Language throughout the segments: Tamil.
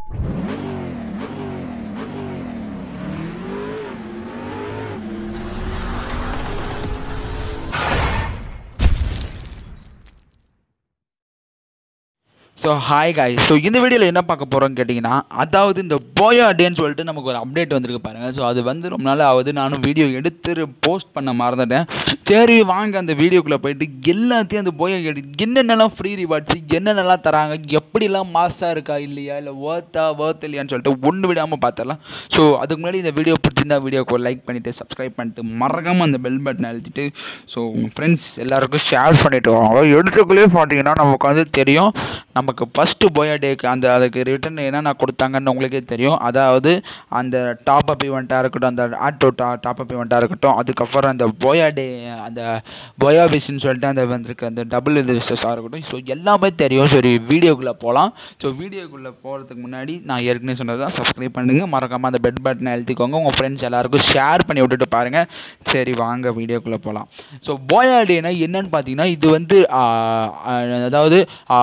ஸோ ஹாய் காய் ஸோ இந்த வீடியோவில் என்ன பார்க்க போகிறோம்னு கேட்டிங்கன்னா அதாவது இந்த போயா டேன்னு சொல்லிட்டு நமக்கு ஒரு அப்டேட் வந்திருக்கு பாருங்கள் ஸோ அது வந்து ரொம்ப நாள் ஆகுது நானும் வீடியோ எடுத்து போஸ்ட் பண்ண மறந்துட்டேன் சரி வாங்க அந்த வீடியோக்குள்ளே போயிட்டு எல்லாத்தையும் அந்த போயா எடுத்து என்னென்னலாம் ஃப்ரீ ரிவார்ட்ஸ் என்னென்னலாம் தராங்க எப்படிலாம் மாஸாக இருக்கா இல்லையா இல்லை ஒர்த்தா ஒர்த் இல்லையான்னு சொல்லிட்டு ஒன்று விடாமல் பார்த்துடலாம் ஸோ அதுக்கு முன்னாடி இந்த வீடியோ பிடிச்சிருந்தா வீடியோக்கு லைக் பண்ணிவிட்டு சப்ஸ்கிரைப் பண்ணிட்டு மறக்காமல் அந்த பெல் பட்டனை அழுத்திட்டு ஸோ உங்கள் ஃப்ரெண்ட்ஸ் எல்லாருக்கும் ஷேர் பண்ணிட்டு வாங்க எடுத்துக்குள்ளேயே பார்த்தீங்கன்னா நமக்கு வந்து தெரியும் நமக்கு ஃபஸ்ட்டு போயா டேக்கு அந்த அதுக்கு ரிட்டர்ன் என்னென்ன கொடுத்தாங்கன்னு உங்களுக்கே தெரியும் அதாவது அந்த டாப் அப் ஈவெண்ட்டாக இருக்கட்டும் அந்த ஆட்டோ டா டாப் அப் ஈவெண்ட்டாக இருக்கட்டும் அதுக்கப்புறம் அந்த போயா டே அந்த போயா விஷன்னு சொல்லிட்டு அந்த வந்திருக்கு அந்த டபுள் இது விஷஸாக இருக்கட்டும் ஸோ எல்லாமே தெரியும் சரி வீடியோக்குள்ளே போகலாம் ஸோ வீடியோக்குள்ளே போகிறதுக்கு முன்னாடி நான் ஏற்கனவே சொன்னது தான் சப்ஸ்கிரைப் பண்ணுங்கள் மறக்காமல் அந்த பெட் பட்டனை எழுதிக்கோங்க உங்கள் ஃப்ரெண்ட்ஸ் எல்லாருக்கும் ஷேர் பண்ணி விட்டுட்டு பாருங்கள் சரி வாங்க வீடியோக்குள்ளே போகலாம் ஸோ போயா டேனா என்னன்னு பார்த்தீங்கன்னா இது வந்து ஆ, ஆ, அதாவது ஆ,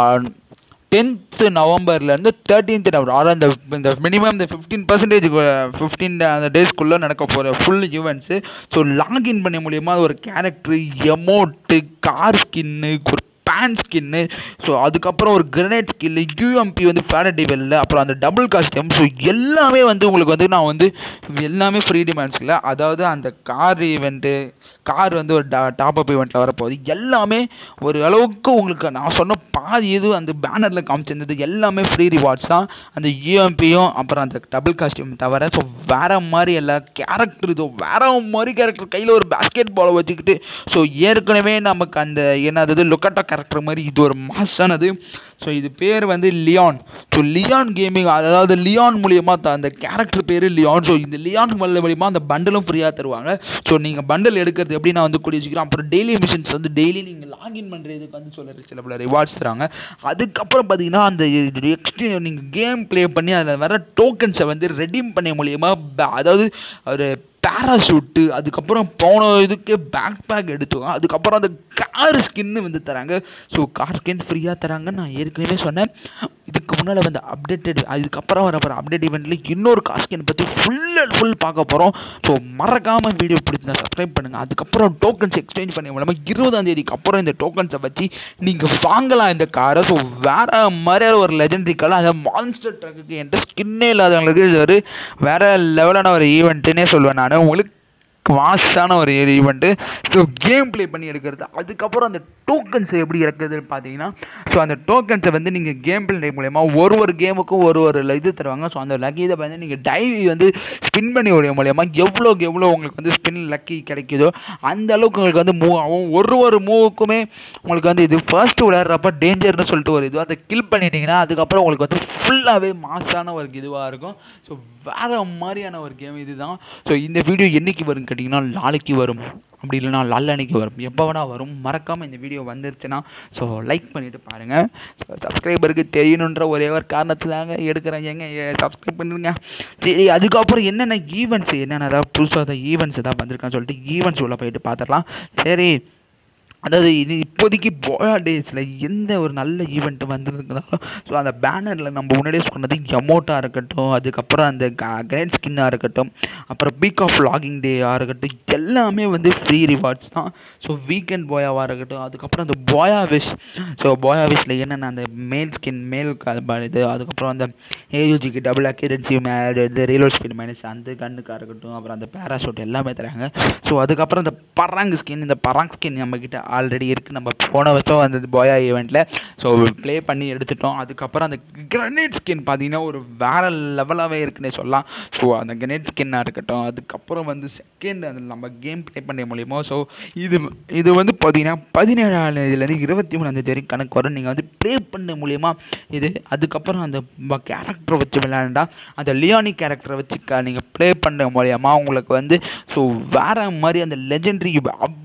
டென்த்து நவம்பர்லேருந்து தேர்ட்டீன்த் நவம்பர் அதாவது அந்த இந்த மினிமம் இந்த ஃபிஃப்டீன் பர்சன்டேஜ் ஃபிஃப்டீன் அந்த டேஸ்க்குள்ளே நடக்க போகிற ஃபுல் ஈவெண்ட்ஸு ஸோ லாகின் பண்ண மூலியமா ஒரு கேரக்டரு எமோட்டு கார் ஸ்கின்னு ஒரு பேன் ஸ்கின்னு ஸோ அதுக்கப்புறம் ஒரு கிரனேட் ஸ்கில்லு யூஎம்பி வந்து ஃபேரடி வெல்ல அப்புறம் அந்த டபுள் காஸ்டியூம் ஸோ எல்லாமே வந்து உங்களுக்கு வந்து நான் வந்து எல்லாமே ஃப்ரீ டிமாண்ட்ஸில் அதாவது அந்த கார் ஈவெண்ட்டு கார் வந்து ஒரு டாப் அப் ஈவெண்ட்டில் வரப்போகுது எல்லாமே ஒரு அளவுக்கு உங்களுக்கு நான் சொன்ன பாதி இது அந்த பேனரில் காமிச்சிருந்தது எல்லாமே ஃப்ரீ ரிவார்ட்ஸ் தான் அந்த யூஎம்பியும் அப்புறம் அந்த டபுள் காஸ்டியூம் தவிர ஸோ வேறு மாதிரி எல்லா கேரக்டர் இதோ வேற மாதிரி கேரக்டர் கையில் ஒரு பேஸ்கெட் பாலை வச்சுக்கிட்டு ஸோ ஏற்கனவே நமக்கு அந்த என்னது லுக்கட்டா கேரக்டர் மாதிரி இது ஒரு மாசானது ஸோ இது பேர் வந்து லியான் ஸோ லியான் கேமிங் அதாவது லியான் மூலியமாக த- அந்த கேரக்டர் பேர் லியான் ஸோ இந்த லியான் மூலியமாக அந்த பண்டலும் ஃப்ரீயாக தருவாங்க ஸோ நீங்கள் பண்டல் எடுக்கிறது எப்படி நான் வந்து கூடிய வச்சுக்கிறேன் அப்புறம் டெய்லி மிஷின்ஸ் வந்து டெய்லி நீங்கள் லாகின் பண்ணுறதுக்கு வந்து சொல்ல சில பல ரிவார்ட்ஸ் தராங்க அதுக்கப்புறம் பார்த்தீங்கன்னா அந்த எக்ஸ்ட்ரீ நீங்கள் கேம் ப்ளே பண்ணி அதில் வர டோக்கன்ஸை வந்து ரெடீம் பண்ண மூலியமா ப- அதாவது ஒரு பேராஷூட்டு அதுக்கப்புறம் போன இதுக்கு பேக் பேக் எடுத்தோம் அதுக்கப்புறம் அந்த கார் ஸ்கின்னு வந்து தராங்க ஸோ கார் ஸ்கின் ஃப்ரீயாக தராங்க நான் ஏற்கனவே சொன்னேன் இதுக்கு முன்னால் வந்து அப்டேட்டட் அதுக்கப்புறம் வர போகிற அப்டேட் இவெண்ட்டில் இன்னொரு கார் ஸ்கின் பற்றி ஃபுல் அண்ட் ஃபுல் பார்க்க போகிறோம் ஸோ மறக்காமல் வீடியோ பிடிச்சிருந்தா சப்ஸ்கிரைப் பண்ணுங்கள் அதுக்கப்புறம் டோக்கன்ஸ் எக்ஸ்சேஞ்ச் பண்ணி மூலமாக இருபதாம் தேதிக்கு அப்புறம் இந்த டோக்கன்ஸை வச்சு நீங்கள் வாங்கலாம் இந்த காரை ஸோ வேறு மாதிரியான ஒரு லெஜெண்டரி கார் அந்த மான்ஸ்டர் ட்ரக்குக்கு என்கிட்ட ஸ்கின்னே இல்லாதவங்களுக்கு இது ஒரு வேறு லெவலான ஒரு ஈவெண்ட்டுன்னே சொல்லுவேன் நான் உங்களுக்கு மாஸான ஒரு ஈவெண்ட்டு ஸோ கேம் ப்ளே பண்ணி எடுக்கிறது அதுக்கப்புறம் அந்த டோக்கன்ஸை எப்படி இறக்குறதுன்னு பார்த்தீங்கன்னா ஸோ அந்த டோக்கன்ஸை வந்து நீங்கள் கேம் ப்ளே மூலயமா ஒரு ஒரு கேமுக்கும் ஒரு ஒரு இது தருவாங்க ஸோ அந்த லக்கி இதை வந்து நீங்கள் டைவி வந்து ஸ்பின் பண்ணி விட மூலயமா எவ்வளோக்கு எவ்வளோ உங்களுக்கு வந்து ஸ்பின் லக்கி கிடைக்குதோ அந்த அளவுக்கு உங்களுக்கு வந்து மூவ் ஆகும் ஒரு ஒரு மூவுக்குமே உங்களுக்கு வந்து இது ஃபர்ஸ்ட் விளையாடுறப்ப டேஞ்சர்னு சொல்லிட்டு ஒரு இது அதை கில் பண்ணிட்டீங்கன்னா அதுக்கப்புறம் உங்களுக்கு வந்து ஃபுல்லாகவே மாஸான ஒரு இதுவாக இருக்கும் ஸோ வேறு மாதிரியான ஒரு கேம் இதுதான் ஸோ இந்த வீடியோ என்னைக்கு வரும் கேட்டிங்கன்னா நாளைக்கு வரும் அப்படி இல்லைனா நாளன்னைக்கு வரும் எப்போ வேணால் வரும் மறக்காமல் இந்த வீடியோ வந்துருச்சுன்னா ஸோ லைக் பண்ணிவிட்டு பாருங்கள் ஸோ சப்ஸ்கிரைபருக்கு தெரியணுன்ற ஒரே ஒரு காரணத்துலாங்க எடுக்கிறேன் ஏங்க சப்ஸ்கிரைப் பண்ணிடுங்க சரி அதுக்கப்புறம் என்னென்ன ஈவெண்ட்ஸ் என்னென்ன ஏதாவது புதுசாக ஈவெண்ட்ஸ் ஏதாவது வந்திருக்கான்னு சொல்லிட்டு ஈவெண்ட்ஸ் உள்ள போயிட்டு பார்த்துடலாம் சரி அதாவது இது இப்போதைக்கு போயா டேஸில் எந்த ஒரு நல்ல ஈவெண்ட் வந்திருந்தாலும் ஸோ அந்த பேனரில் நம்ம முன்னாடியே சொன்னது எமோட்டாக இருக்கட்டும் அதுக்கப்புறம் அந்த கிரேட் ஸ்கின்னாக இருக்கட்டும் அப்புறம் பீக் ஆஃப் லாகிங் டேயாக இருக்கட்டும் எல்லாமே வந்து ஃப்ரீ ரிவார்ட்ஸ் தான் ஸோ வீக்கெண்ட் போயாவாக இருக்கட்டும் அதுக்கப்புறம் அந்த போயா விஷ் ஸோ போயா விஷில் என்னென்ன அந்த மேல் ஸ்கின் மேல் இது அதுக்கப்புறம் அந்த ஏயூஜிக்கு டபுள் அக்யூரன்சி இது ரீலோட் ஸ்பீட் மைனஸ் அந்த கண்ணுக்காக இருக்கட்டும் அப்புறம் அந்த பேராஷூட் எல்லாமே தராங்க ஸோ அதுக்கப்புறம் இந்த பராங் ஸ்கின் இந்த பராங் ஸ்கின் நம்மக்கிட்ட ஆல்ரெடி இருக்குது நம்ம போன வருஷம் அந்த போயா ஈவெண்ட்டில் ஸோ ப்ளே பண்ணி எடுத்துட்டோம் அதுக்கப்புறம் அந்த கிரனேட் ஸ்கின் பார்த்தீங்கன்னா ஒரு வேறு லெவலாகவே இருக்குன்னே சொல்லலாம் ஸோ அந்த கிரனேட் ஸ்கின்னாக இருக்கட்டும் அதுக்கப்புறம் வந்து செகண்ட் அந்த நம்ம கேம் ப்ளே பண்ண மூலியமோ ஸோ இது இது வந்து பார்த்தீங்கன்னா பதினேழாம் தேதியிலேருந்து இருபத்தி மூணாம் தேதி வரைக்கும் கணக்கு வரும் நீங்கள் வந்து ப்ளே பண்ண மூலியமா இது அதுக்கப்புறம் அந்த கேரக்டரை வச்சு விளையாண்டா அந்த லியானி கேரக்டரை வச்சு க நீங்கள் ப்ளே பண்ண மூலியமா உங்களுக்கு வந்து ஸோ வேறு மாதிரி அந்த லெஜெண்டரி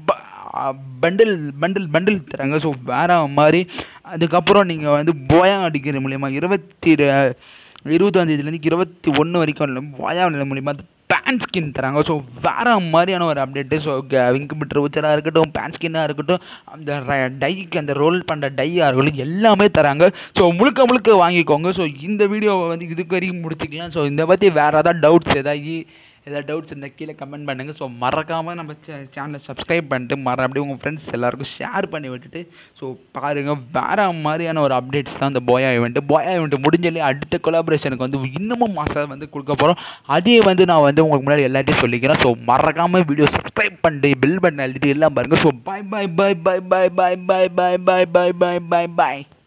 பண்டில் பண்டில் பண்டில் தராங்க ஸோ வேற மாதிரி அதுக்கப்புறம் நீங்கள் வந்து போயா அடிக்கிற மூலியமா இருபத்தி ரெ- இருபதாம் தேதியிலேருந்து இருபத்தி ஒன்று வரைக்கும் போயா மூலியமா பேன் ஸ்கின் தராங்க ஸோ வேறு மாதிரியான ஒரு அப்டேட்டு ஸோ விங்க் பிட்ரு வச்சராக இருக்கட்டும் பேன் ஸ்கின்னாக இருக்கட்டும் அந்த டைக்கு அந்த ரோல் பண்ணுற டையாக இருக்கட்டும் எல்லாமே தராங்க ஸோ முழுக்க முழுக்க வாங்கிக்கோங்க ஸோ இந்த வீடியோவை வந்து இதுக்கு வரைக்கும் முடிச்சுக்கலாம் ஸோ இந்த பற்றி வேறு ஏதாவது டவுட்ஸ் ஏதாவது ஏதாவது டவுட்ஸ் இருந்தால் கீழே கமெண்ட் பண்ணுங்கள் ஸோ மறக்காமல் நம்ம சேனலை சப்ஸ்கிரைப் பண்ணிட்டு மற அப்படியே உங்கள் ஃப்ரெண்ட்ஸ் எல்லாருக்கும் ஷேர் பண்ணி விட்டுட்டு ஸோ பாருங்கள் வேறு மாதிரியான ஒரு அப்டேட்ஸ் தான் இந்த போயா ஈவெண்ட்டு போயா ஈவெண்ட் முடிஞ்சாலே அடுத்த கொலாபரேஷனுக்கு வந்து இன்னமும் மாதம் வந்து கொடுக்க போகிறோம் அதே வந்து நான் வந்து உங்களுக்கு முன்னாடி எல்லாத்தையும் சொல்லிக்கிறேன் ஸோ மறக்காமல் வீடியோ சப்ஸ்கிரைப் பண்ணிட்டு பில் பட்டன் எழுதிட்டு எல்லாம் பாருங்கள் ஸோ பாய் பாய் பாய் பாய் பாய் பாய் பாய் பாய் பாய் பாய் பாய் பாய் பாய்